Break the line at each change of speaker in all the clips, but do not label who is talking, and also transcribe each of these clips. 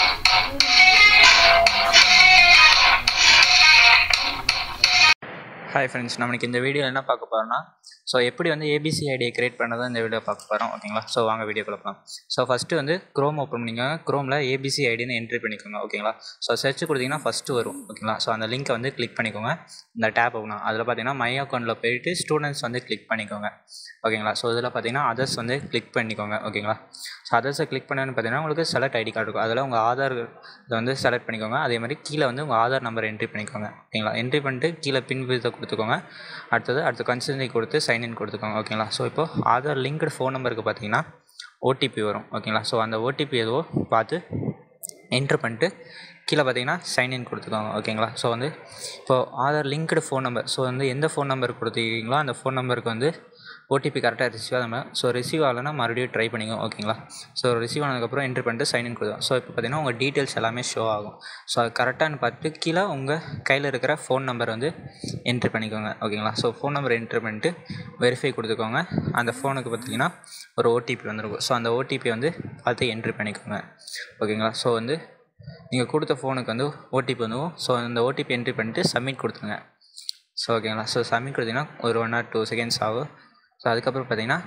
hi friends நம்மளுக்கு இந்த வீடியோவில் என்ன பார்க்க போகிறோம்னா ஸோ எப்படி வந்து ஏபிசி ஐடியை கிரியேட் பண்ணதை இந்த வீடியோ பார்க்க போகிறோம் ஓகேங்களா ஸோ வாங்க வீடியோக்குள்ள போகலாம் ஸோ ஃபஸ்ட்டு வந்து க்ரோம் ஓப்பன் பண்ணிக்கோங்க க்ரோமில் ஏபிசி ஐடின்னு என்ட்ரி பண்ணிக்கோங்க ஓகேங்களா ஸோ சர்ச் கொடுத்தீங்கன்னா ஃபஸ்ட்டு வரும் ஓகேங்களா ஸோ அந்த லிங்க்கை வந்து கிளிக் பண்ணிக்கோங்க இந்த டேப் ஓப்பன் அதில் பார்த்தீங்கன்னா மை அக்கௌண்ட்டில் போயிட்டு ஸ்டூடெண்ட்ஸ் வந்து கிளிக் பண்ணிக்கோங்க ஓகேங்களா ஸோ இதில் பார்த்தீங்கன்னா அதர்ஸ் வந்து கிளிக் பண்ணிக்கோங்க ஓகேங்களா ஸோ அதர்ஸை கிளிக் பண்ணேன்னு பார்த்தீங்கன்னா உங்களுக்கு செலக்ட் ஐடி கார்டு இருக்கும் அதில் உங்கள் ஆதார் இதை வந்து செலக்ட் பண்ணிக்கோங்க அதே மாதிரி கீழே வந்து உங்கள் ஆதார் நம்பர் என்ட்ரி பண்ணிக்கோங்க ஓகேங்களா என்ட்ரி பண்ணிட்டு கீழே பின் விதத்தை கொடுத்துக்கோங்க அடுத்தது அடுத்து கன்சிஸ்டன்சி கொடுத்து சைன்இன் கொடுத்துக்கோங்க ஓகேங்களா ஸோ இப்போ ஆதார் லிங்க்டு ஃபோன் நம்பருக்கு பார்த்தீங்கன்னா ஓடிபி வரும் ஓகேங்களா ஸோ அந்த ஓடிபி எதுவோ பார்த்து என்ட்ரு பண்ணிட்டு கீழே பார்த்தீங்கன்னா சைன்இன் கொடுத்துக்கோங்க ஓகேங்களா ஸோ வந்து இப்போது Aadhaar linked phone number so வந்து எந்த ஃபோன் நம்பர் கொடுத்துருக்கீங்களோ அந்த ஃபோன் நம்பருக்கு வந்து ஓடிபி கரெக்டாக ரிசீவ் ஆகாமல் ஸோ ரிசீவ் ஆகலைன்னா மறுபடியும் ட்ரை பண்ணிக்கோங்க ஓகேங்களா ஸோ ரிசீவ் ஆனதுக்கப்புறம் என்ட்ரு பண்ணிட்டு சைன்இன் கொடுத்தோம் ஸோ இப்போ பார்த்தீங்கன்னா உங்கள் டீட்டெயில்ஸ் எல்லாமே ஷோ ஆகும் ஸோ அது கரெக்டானு பார்த்து கீழே உங்கள் கையில் இருக்கிற ஃபோன் நம்பர் வந்து என்ட்ரி பண்ணிக்கோங்க ஓகேங்களா ஸோ ஃபோன் நம்பர் என்ட்ரி பண்ணிட்டு வெரிஃபை கொடுத்துக்கோங்க அந்த ஃபோனுக்கு பார்த்தீங்கன்னா ஒரு ஓடிபி வந்துருக்கும் ஸோ அந்த ஓடிபி வந்து பார்த்து என்ட்ரி பண்ணிக்கோங்க ஓகேங்களா ஸோ வந்து நீங்கள் கொடுத்த ஃபோனுக்கு வந்து ஓடிபி வந்துடும் ஸோ அந்த ஓடிபி என்ட்ரி பண்ணிட்டு சப்மிட் கொடுத்துருங்க ஸோ ஓகேங்களா ஸோ சப்மிட் கொடுத்தீங்கன்னா ஒரு ஒன் ஆர் டூ செகண்ட்ஸ் ஆகும் ஸோ அதுக்கப்புறம் பார்த்தீங்கன்னா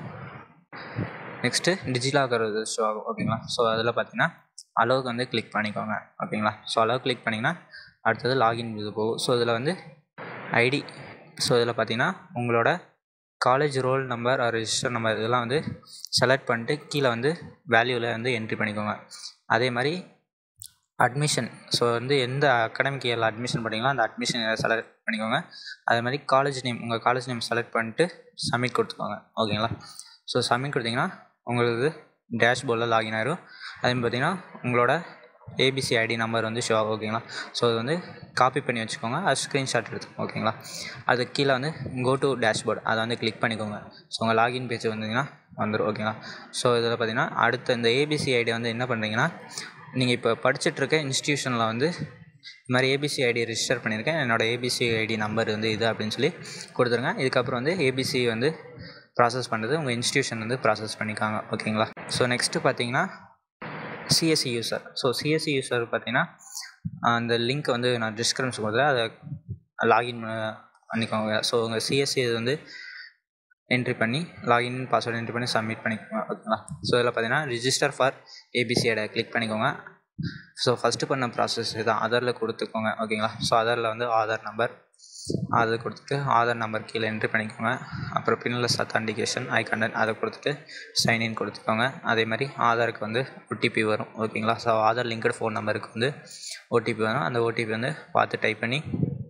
நெக்ஸ்ட்டு டிஜிலாக்கர் இது ஷோ ஆகும் ஓகேங்களா ஸோ அதில் பார்த்தீங்கன்னா அளவுக்கு வந்து கிளிக் பண்ணிக்கோங்க ஓகேங்களா ஸோ அளவு கிளிக் பண்ணிங்கன்னா அடுத்தது லாகின் இது போகும் ஸோ இதில் வந்து ஐடி ஸோ இதில் பார்த்தீங்கன்னா உங்களோட college roll number or register number இதெல்லாம் வந்து செலக்ட் பண்ணிட்டு கீழே வந்து வேல்யூவில் வந்து என்ட்ரி பண்ணிக்கோங்க அதே மாதிரி அட்மிஷன் ஸோ வந்து எந்த அகாடமிக் இயரில் அட்மிஷன் பண்ணிங்களோ அந்த அட்மிஷன் செலக்ட் பண்ணிக்கோங்க அதே மாதிரி காலேஜ் நேம் உங்கள் காலேஜ் நேம் செலக்ட் பண்ணிட்டு சப்மிட் கொடுத்துக்கோங்க ஓகேங்களா ஸோ சப்மிட் கொடுத்தீங்கன்னா உங்களுக்கு டேஷ்போர்டில் லாகின் ஆயிரும் அதே மாதிரி பார்த்தீங்கன்னா உங்களோட ஏபிசி ஐடி நம்பர் வந்து ஷோ ஆகும் ஓகேங்களா ஸோ அது வந்து காப்பி பண்ணி வச்சுக்கோங்க அது ஸ்க்ரீன்ஷாட் எடுத்துக்கோங்க ஓகேங்களா அது கீழே வந்து கோ டு டேஷ்போர்டு அதை வந்து கிளிக் பண்ணிக்கோங்க ஸோ உங்கள் லாகின் பேஜ் வந்தீங்கன்னா வந்துடும் ஓகேங்களா ஸோ இதில் பார்த்தீங்கன்னா அடுத்த இந்த ஏபிசி ஐடி வந்து என்ன பண்ணுறீங்கன்னா நீங்கள் இப்போ படிச்சுட்ருக்க இன்ஸ்டியூஷனில் வந்து இது மாதிரி ஏபிசி ஐடி ரிஜிஸ்டர் பண்ணியிருக்கேன் என்னோடய ஏபிசி ஐடி நம்பர் வந்து இது அப்படின்னு சொல்லி கொடுத்துருங்க இதுக்கப்புறம் வந்து ஏபிசி வந்து ப்ராசஸ் பண்ணுறது உங்கள் இன்ஸ்டியூஷன் வந்து ப்ராசஸ் பண்ணிக்காங்க ஓகேங்களா ஸோ நெக்ஸ்ட்டு பார்த்தீங்கன்னா CSC user so CSC user பார்த்தீங்கன்னா அந்த லிங்க் வந்து நான் டிஸ்கிரிப்ஷன் கொடுத்துறேன் அதை லாகின் பண்ணிக்கோங்க ஸோ உங்கள் சிஎஸ்சி இது வந்து என்ட்ரி பண்ணி லாகின் பாஸ்வேர்டு என்ட்ரி பண்ணி சப்மிட் பண்ணிக்கோங்க ஓகேங்களா ஸோ இதில் பார்த்தீங்கன்னா ரிஜிஸ்டர் ஃபார் ஏபிசியோட கிளிக் பண்ணிக்கோங்க ஸோ ஃபஸ்ட்டு பண்ண ப்ராசஸ் இதுதான் ஆதாரில் கொடுத்துக்கோங்க ஓகேங்களா ஸோ ஆதாரில் வந்து ஆதார் நம்பர் ஆதார் கொடுத்துட்டு ஆதார் நம்பர் கீழே என்ட்ரி பண்ணிக்கோங்க அப்புறம் பின்லெஸ் அத்தான்டிகேஷன் ஐ கண்டன் அதை கொடுத்துட்டு சைன்இன் கொடுத்துக்கோங்க அதே மாதிரி ஆதாருக்கு வந்து ஓடிபி வரும் ஓகேங்களா ஸோ ஆதார் லிங்க்டு ஃபோன் நம்பருக்கு வந்து ஓடிபி வரும் அந்த ஓடிபி வந்து பார்த்து டைப் பண்ணி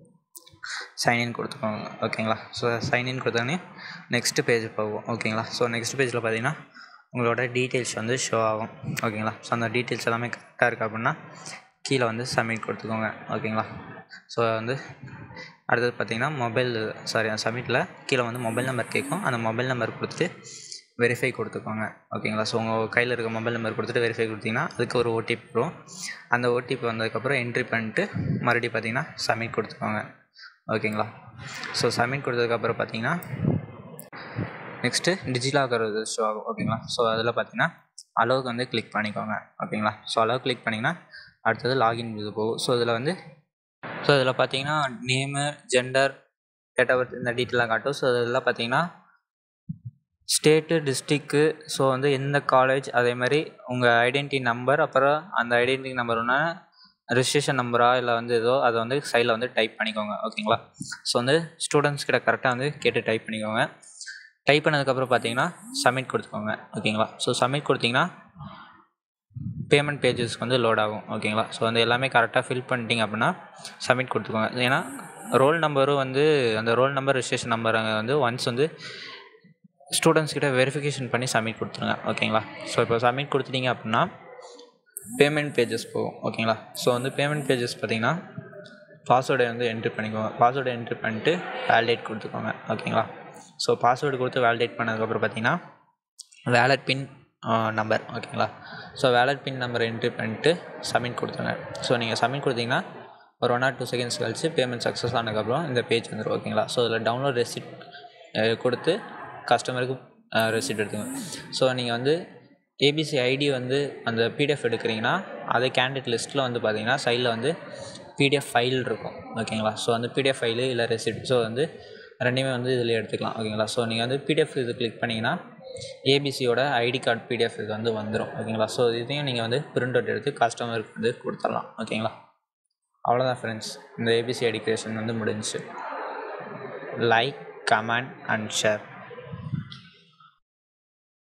சைன்இன் கொடுத்துக்கோங்க ஓகேங்களா ஸோ சைன்இன் கொடுத்தோடனே நெக்ஸ்ட்டு பேஜ் போகும் ஓகேங்களா ஸோ நெக்ஸ்ட் பேஜில் பார்த்தீங்கன்னா உங்களோட டீட்டெயில்ஸ் வந்து ஷோ ஆகும் ஓகேங்களா ஸோ அந்த டீட்டெயில்ஸ் எல்லாமே கரெக்டாக இருக்குது அப்படின்னா கீழே வந்து சப்மிட் கொடுத்துக்கோங்க ஓகேங்களா ஸோ வந்து அடுத்தது பார்த்தீங்கன்னா மொபைல் சாரி சப்மிட்டில் கீழே வந்து மொபைல் நம்பர் கேட்கும் அந்த மொபைல் நம்பர் கொடுத்துட்டு வெரிஃபை கொடுத்துக்கோங்க ஓகேங்களா ஸோ உங்கள் கையில் இருக்க மொபைல் நம்பர் கொடுத்துட்டு வெரிஃபை கொடுத்தீங்கன்னா அதுக்கு ஒரு ஓடிபி வரும் அந்த ஓடிபி வந்ததுக்கப்புறம் என்ட்ரி பண்ணிட்டு மறுபடியும் பார்த்தீங்கன்னா சப்மிட் கொடுத்துக்கோங்க ஓகேங்களா ஸோ சப்மிட் கொடுத்ததுக்கப்புறம் பார்த்தீங்கன்னா நெக்ஸ்ட்டு டிஜிலாக்கர் இது ஷோ ஆகும் ஓகேங்களா ஸோ அதில் பார்த்தீங்கன்னா அளவுக்கு வந்து கிளிக் பண்ணிக்கோங்க ஓகேங்களா ஸோ அளவு கிளிக் பண்ணிங்கன்னா அடுத்தது லாகின் இது போகும் ஸோ இதில் வந்து ஸோ இதில் பார்த்தீங்கன்னா name gender date of birth இந்த டீட்டெயிலாக காட்டும் ஸோ இதெல்லாம் பார்த்தீங்கன்னா ஸ்டேட்டு டிஸ்ட்ரிக்கு ஸோ வந்து எந்த காலேஜ் அதே மாதிரி உங்கள் ஐடென்டி நம்பர் அப்புறம் அந்த ஐடென்டி நம்பர் ஒன்று ரிஜிஸ்ட்ரேஷன் நம்பரா இல்லை வந்து ஏதோ அதை வந்து சைடில் வந்து டைப் பண்ணிக்கோங்க ஓகேங்களா ஸோ வந்து ஸ்டூடெண்ட்ஸ் கிட்ட கரெக்டாக வந்து கேட்டு டைப் பண்ணிக்கோங்க டைப் பண்ணதுக்கப்புறம் பார்த்தீங்கன்னா சப்மிட் கொடுத்துக்கோங்க ஓகேங்களா ஸோ சப்மிட் கொடுத்தீங்கன்னா பேமெண்ட் பேஜஸ்க்கு வந்து லோட் ஆகும் ஓகேங்களா ஸோ வந்து எல்லாமே கரெக்டாக ஃபில் பண்ணிட்டீங்க அப்படின்னா சப்மிட் கொடுத்துக்கோங்க ஏன்னா ரோல் நம்பரும் வந்து அந்த ரோல் நம்பர் ரிஜிஸ்ட்ரேஷன் நம்பர் வந்து ஒன்ஸ் வந்து ஸ்டூடெண்ட்ஸ் கிட்ட வெரிஃபிகேஷன் பண்ணி சப்மிட் கொடுத்துருங்க ஓகேங்களா ஸோ இப்போ சப்மிட் கொடுத்துட்டீங்க அப்படின்னா பேமெண்ட் பேஜஸ் போகும் ஓகேங்களா ஸோ வந்து பேமெண்ட் பேஜஸ் பார்த்தீங்கன்னா பாஸ்வேர்டை வந்து என்ட்ரி பண்ணிக்கோங்க பாஸ்வேர்டை என்ட்ரி பண்ணிட்டு வேலிடேட் கொடுத்துக்கோங்க ஓகேங்களா ஸோ பாஸ்வேர்டு கொடுத்து வேலிடேட் பண்ணதுக்கப்புறம் பார்த்தீங்கன்னா வேலட் பின் நம்பர் ஓகேங்களா ஸோ வேலட் பின் நம்பரை என்ட்ரி பண்ணிட்டு சப்மிட் கொடுத்துருங்க ஸோ நீங்கள் சப்மிட் கொடுத்தீங்கன்னா ஒரு ஒன் ஆர் டூ செகண்ட்ஸ் கழிச்சு பேமெண்ட் சக்ஸஸ் ஆனதுக்கப்புறம் இந்த பேஜ் வந்துடும் ஓகேங்களா ஸோ இதில் டவுன்லோட் ரெசிப்ட் கொடுத்து கஸ்டமருக்கு ரெசிப்ட் எடுத்துங்க ஸோ நீங்கள் வந்து ஏபிசி ஐடி வந்து அந்த பிடிஎஃப் எடுக்கிறீங்கன்னா அதே கேண்டிடேட் லிஸ்ட்டில் வந்து பார்த்தீங்கன்னா சைடில் வந்து பிடிஎஃப் ஃபைல் இருக்கும் ஓகேங்களா ஸோ வந்து பிடிஎஃப் ஃபைலு இல்லை ரெசிப்ட் ஸோ வந்து ரெண்டையுமே வந்து இதில் எடுத்துக்கலாம் ஓகேங்களா ஸோ நீங்கள் வந்து பிடிஎஃப் இது கிளிக் பண்ணிங்கன்னா ஏபிசியோட ஐடி கார்டு பிடிஎஃப் இது வந்து வந்துடும் ஓகேங்களா ஸோ இதையும் நீங்கள் வந்து பிரிண்ட் அவுட் எடுத்து கஸ்டமருக்கு வந்து கொடுத்துடலாம் ஓகேங்களா அவ்வளோதான் ஃப்ரெண்ட்ஸ் இந்த ஏபிசி ஐடி கிரியேஷன் வந்து முடிஞ்சுச்சு லைக் கமெண்ட் அண்ட் ஷேர்